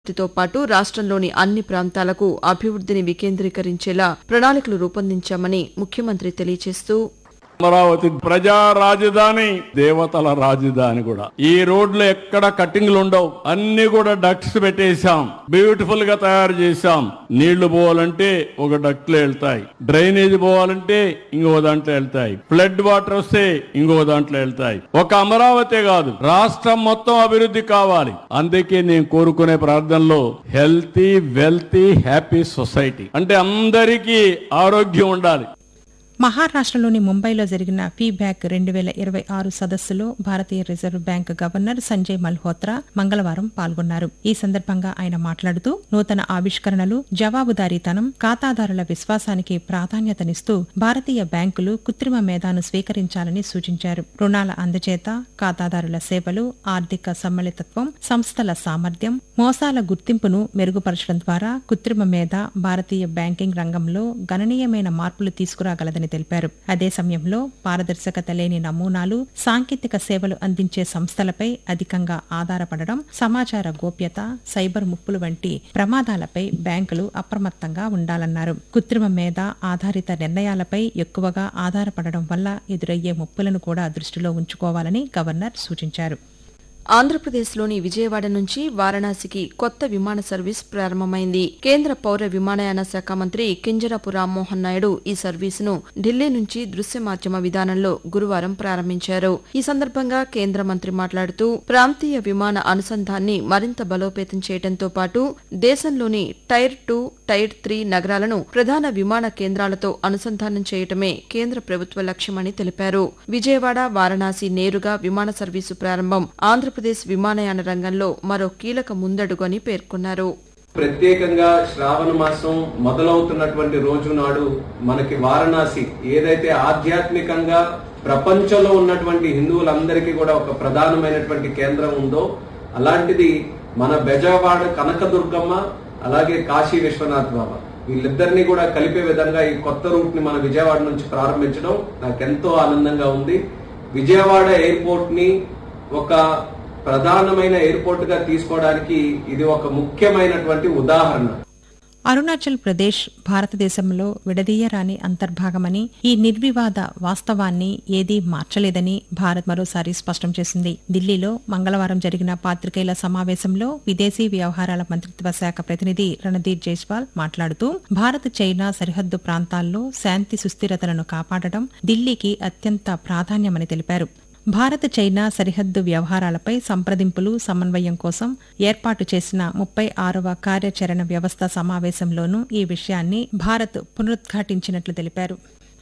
తో పాటు రాష్ట్రంలోని అన్ని ప్రాంతాలకు అభివృద్ధిని వికేంద్రీకరించేలా ప్రణాళికలు రూపొందించామని ముఖ్యమంత్రి తెలియజేస్తూ అమరావతి ప్రజా రాజధాని దేవతల రాజధాని కూడా ఈ రోడ్లు ఎక్కడ కట్టింగ్లు ఉండవు అన్ని కూడా డక్ట్స్ పెట్టేశాం బ్యూటిఫుల్ గా తయారు చేశాం నీళ్లు పోవాలంటే ఒక డక్ట్లో వెళ్తాయి డ్రైనేజ్ పోవాలంటే ఇంకో దాంట్లో వెళ్తాయి ఫ్లడ్ వాటర్ వస్తే ఇంకో దాంట్లో వెళ్తాయి ఒక అమరావతి కాదు రాష్ట్రం మొత్తం అభివృద్ధి కావాలి అందుకే నేను కోరుకునే ప్రార్థనలో హెల్తీ వెల్తీ హ్యాపీ సొసైటీ అంటే అందరికీ ఆరోగ్యం ఉండాలి మహారాష్ట్రలోని ముంబైలో జరిగిన ఫీబ్యాక్ రెండు వేల ఇరవై ఆరు సదస్సులో భారతీయ reserve bank governor Sanjay Malhotra మంగళవారం పాల్గొన్నారు ఈ సందర్భంగా ఆయన మాట్లాడుతూ నూతన ఆవిష్కరణలు జవాబుదారీతనం ఖాతాదారుల విశ్వాసానికి ప్రాధాన్యతనిస్తూ భారతీయ బ్యాంకులు కృత్రిమ మేధాను స్వీకరించాలని సూచించారు రుణాల అందజేత ఖాతాదారుల సేవలు ఆర్థిక సమ్మిళితత్వం సంస్థల సామర్థ్యం మోసాల గుర్తింపును మెరుగుపరచడం ద్వారా కృత్రిమ మేధ భారతీయ బ్యాంకింగ్ రంగంలో గణనీయమైన మార్పులు తీసుకురాగలదని తెలిపారు అదే సమయంలో పారదర్శకత లేని నమూనాలు సాంకేతిక సేవలు అందించే సంస్థలపై అధికంగా ఆధారపడడం సమాచార గోప్యత సైబర్ ముప్పులు వంటి ప్రమాదాలపై బ్యాంకులు అప్రమత్తంగా ఉండాలన్నారు కృత్రిమ మేధ ఆధారిత నిర్ణయాలపై ఎక్కువగా ఆధారపడడం వల్ల ఎదురయ్యే ముప్పులను కూడా దృష్టిలో ఉంచుకోవాలని గవర్నర్ సూచించారు ఆంధ్రప్రదేశ్లోని విజయవాడ నుంచి వారణాసికి కొత్త విమాన సర్వీస్ ప్రారంభమైంది కేంద్ర పౌర విమానయాన శాఖ మంత్రి కింజరాపు రామ్మోహన్ నాయుడు ఈ సర్వీసును ఢిల్లీ నుంచి దృశ్య మాధ్యమ విధానంలో గురువారం ప్రారంభించారు ఈ సందర్భంగా కేంద్ర మంత్రి మాట్లాడుతూ ప్రాంతీయ విమాన అనుసంధాన్ని మరింత బలోపేతం చేయడంతో పాటు దేశంలోని టైర్ టూ టైర్ త్రీ నగరాలను ప్రధాన విమాన కేంద్రాలతో అనుసంధానం చేయటమే కేంద్ర ప్రభుత్వ లక్ష్యమని తెలిపారు విజయవాడ వారణాసి నేరుగా విమాన సర్వీసు ప్రారంభం ఆంధ్రప్రదేశ్ విమానయాన రంగంలో మరో కీలక ముందడుగు అని పేర్కొన్నారు ప్రత్యేకంగా శ్రావణ మాసం మొదలవుతున్నటువంటి రోజు నాడు మనకి వారణాసి ఏదైతే ఆధ్యాత్మికంగా ప్రపంచంలో ఉన్నటువంటి హిందువులందరికీ కూడా ఒక ప్రధానమైనటువంటి కేంద్రం ఉందో అలాంటిది మన బెజవాడ కనకదుర్గమ్మ అలాగే కాశీ విశ్వనాథ్ బాబా వీళ్ళిద్దరినీ కూడా కలిపే విధంగా ఈ కొత్త రూట్ ని మన విజయవాడ నుంచి ప్రారంభించడం నాకెంతో ఆనందంగా ఉంది విజయవాడ ఎయిర్పోర్ట్ ని ఒక ప్రధానమైన ఎయిర్పోర్ట్ గా తీసుకోవడానికి ఇది ఒక ముఖ్యమైనటువంటి ఉదాహరణ అరుణాచల్ ప్రదేశ్ భారతదేశంలో విడదీయరాని అంతర్భాగమని ఈ నిర్వివాద వాస్తవాన్ని ఏదీ మార్చలేదని భారత్ మరోసారి స్పష్టం చేసింది ఢిల్లీలో మంగళవారం జరిగిన పాత్రికేయుల సమావేశంలో విదేశీ వ్యవహారాల మంత్రిత్వ శాఖ ప్రతినిధి రణదీప్ జైస్వాల్ మాట్లాడుతూ భారత్ చైనా సరిహద్దు ప్రాంతాల్లో శాంతి సుస్థిరతలను కాపాడడం ఢిల్లీకి అత్యంత ప్రాధాన్యమని తెలిపారు భారత్ చైనా సరిహద్దు వ్యవహారాలపై సంప్రదింపులు సమన్వయం కోసం ఏర్పాటు చేసిన ముప్పై ఆరవ కార్యాచరణ వ్యవస్థ సమావేశంలోనూ ఈ విషయాన్ని భారత్ పునరుద్ఘాటించినట్లు తెలిపారు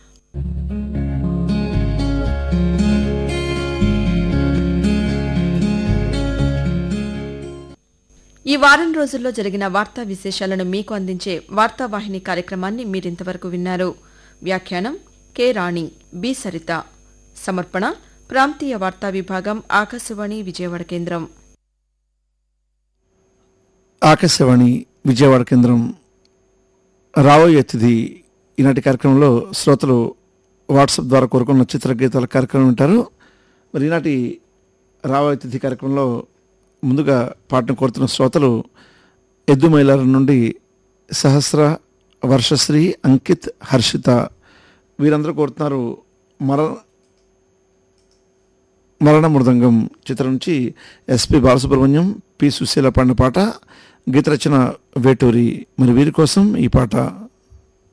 ఈ వారం రోజుల్లో జరిగిన వార్తా విశేషాలను మీకు అందించే వార్తావాహిని కార్యక్రమాన్ని మీరింతవరకు విన్నారు వ్యాఖ్యానం కె రాణి బి సరిత సమర్పణ ప్రాంతీయ వార్తా విభాగం ఆకాశవాణి విజయవాడ కేంద్రం ఆకాశవాణి విజయవాడ కేంద్రం రాబోయే తిథి ఈనాటి కార్యక్రమంలో శ్రోతలు వాట్సాప్ ద్వారా కోరుకున్న చిత్రగీతాల కార్యక్రమం వింటారు మరి ఈనాటి రాబోయే తిథి కార్యక్రమంలో ముందుగా పాటను కోరుతున్న శ్రోతలు ఎద్దు మైలారం నుండి సహస్ర వర్షశ్రీ అంకిత్ హర్షిత వీరందరూ కోరుతున్నారు మర మరణ మృదంగం చిత్రం నుంచి ఎస్పి బాలసుబ్రహ్మణ్యం పి సుశీల పాడిన పాట గీత రచన వేటూరి మరి వీరి కోసం ఈ పాట